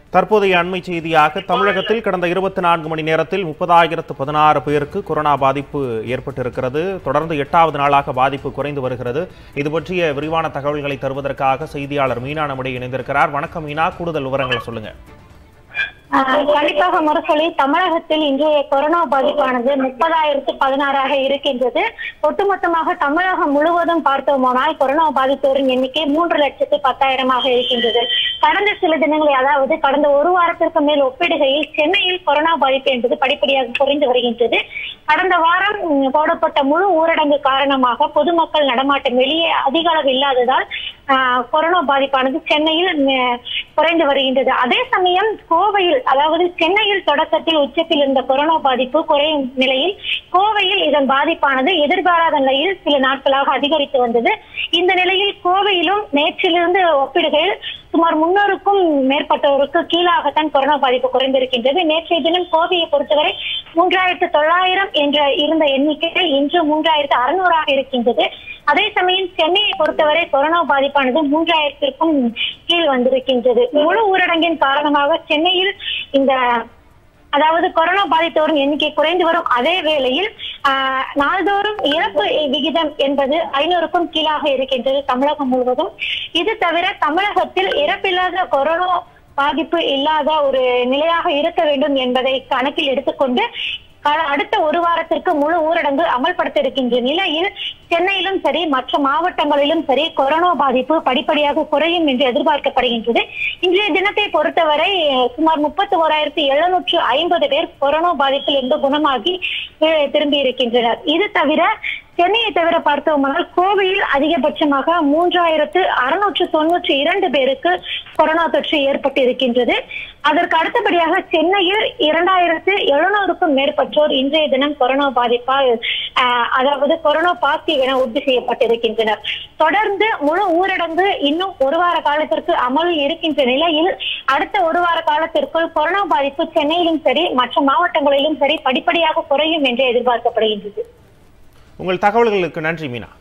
தற்போதைய அண்மை செய்தியாக தமிழகத்தில் கடந்த இருபத்தி நான்கு மணி நேரத்தில் முப்பதாயிரத்து பதினாறு பேருக்கு கொரோனா பாதிப்பு ஏற்பட்டிருக்கிறது தொடர்ந்து எட்டாவது நாளாக பாதிப்பு குறைந்து வருகிறது இது பற்றிய விரிவான தகவல்களை தருவதற்காக செய்தியாளர் மீனா நம்முடைய இணைந்திருக்கிறார் வணக்கம் மீனா கூடுதல் விவரங்களை சொல்லுங்க ஆஹ் கண்டிப்பாக முரசொலி தமிழகத்தில் இன்றைய கொரோனா பாதிப்பானது முப்பதாயிரத்து பதினாறாக இருக்கின்றது ஒட்டுமொத்தமாக தமிழகம் முழுவதும் பார்த்தோமானால் கொரோனா பாதித்தோரின் எண்ணிக்கை மூன்று லட்சத்து பத்தாயிரமாக இருக்கின்றது கடந்த சில தினங்களை அதாவது கடந்த ஒரு வாரத்திற்கு மேல் ஒப்பிடுகையில் சென்னையில் கொரோனா பாதிப்பு என்பது படிப்படியாக குறைந்து வருகின்றது கடந்த வாரம் ம், போடப்பட்ட முழு ஊரடங்கு காரணமாக பொதுமக்கள் நடமாட்டம் வெளியே அதிக அளவு இல்லாததால் ஆஹ், கொரோனா பாதிப்பானது சென்னையில் ம், குறைந்து வருகின்றது அதே சமயம் கோவையில் அதாவது சென்னையில் தொடக்கத்தில் உச்சத்தில் இருந்த கொரோனா பாதிப்பு குறையும் நிலையில் கோவையில் இதன் பாதிப்பானது எதிர்பாராத நிலையில் சில நாட்களாக அதிகரித்து வந்தது இந்த நிலையில் கோவையிலும் நேற்றிலிருந்து ஒப்பிடுகையில் சுமார் முன்னூறுக்கும் மேற்பட்டோருக்கு கீழாகத்தான் கொரோனா பாதிப்பு குறைந்திருக்கின்றது நேற்றைய தினம் கோவையை பொறுத்தவரை மூன்றாயிரத்து தொள்ளாயிரம் என்ற இருந்த எண்ணிக்கை இன்று மூன்றாயிரத்து அறுநூறாக இருக்கின்றது அதே சமயம் சென்னையை பொறுத்தவரை கொரோனா பாதிப்பானது மூன்றாயிரத்திற்கும் கீழ் வந்திருக்கின்றது முழு ஊரடங்கின் காரணமாக சென்னையில் இந்த அதாவது கொரோனா பாதித்தோரின் எண்ணிக்கை குறைந்து வரும் அதே வேளையில் ஆஹ், நாள்தோறும் இறப்பு விகிதம் என்பது ஐநூறுக்கும் கீழாக இருக்கின்றது தமிழகம் முழுவதும் இது தவிர தமிழகத்தில் இறப்பில்லாத கொரோனா பாதிப்பு இல்லாத ஒரு நிலையாக இருக்க வேண்டும் என்பதை கணக்கில் எடுத்துக்கொண்டு க- அடுத்த ஒரு வாரத்திற்கு முழு ஊரடங்கு அமல்படுத்த இருக்கின்ற நிலையில் சென்னையிலும் சரி மற்ற மாவட்டங்களிலும் சரி கொரோனா பாதிப்பு படிப்படியாக குறையும் என்று எதிர்பார்க்கப்படுகின்றது இன்றைய தினத்தை பொறுத்தவரை அஹ், சுமார் முப்பத்தி ஓராயிரத்தி எழுநூற்று ஐம்பது பேர் கொரோனா பாதிப்பில் இருந்து குணமாகி அஹ், திரும்பி இருக்கின்றனர் இது தவிர சென்னையை தவிர பார்த்தோமானால் கோவையில் அதிகபட்சமாக மூன்றாயிரத்து அறுநூற்று தொன்னூற்றி இரண்டு பேருக்கு கொரோனா தொற்று ஏற்பட்டு இருக்கின்றது அதற்கு அடுத்தபடியாக சென்னையில் இரண்டாயிரத்து எழுநூறுக்கும் மேற்பட்டோர் இன்றைய தினம் கொரோனா பாதிப்பால் ஆஹ், அதாவது கொரோனா பாசிட்டிவ் என உறுதி செய்யப்பட்டிருக்கின்றனர் தொடர்ந்து முழு ஊரடங்கு இன்னும் ஒரு வார காலத்திற்கு அமலில் இருக்கின்ற நிலையில் அடுத்த ஒரு வார காலத்திற்குள் கொரோனா பாதிப்பு சென்னையிலும் சரி மற்ற மாவட்டங்களிலும் சரி படிப்படியாக குறையும் என்று எதிர்பார்க்கப்படுகின்றது உங்கள் தகவல்களுக்கு நன்றி மீனா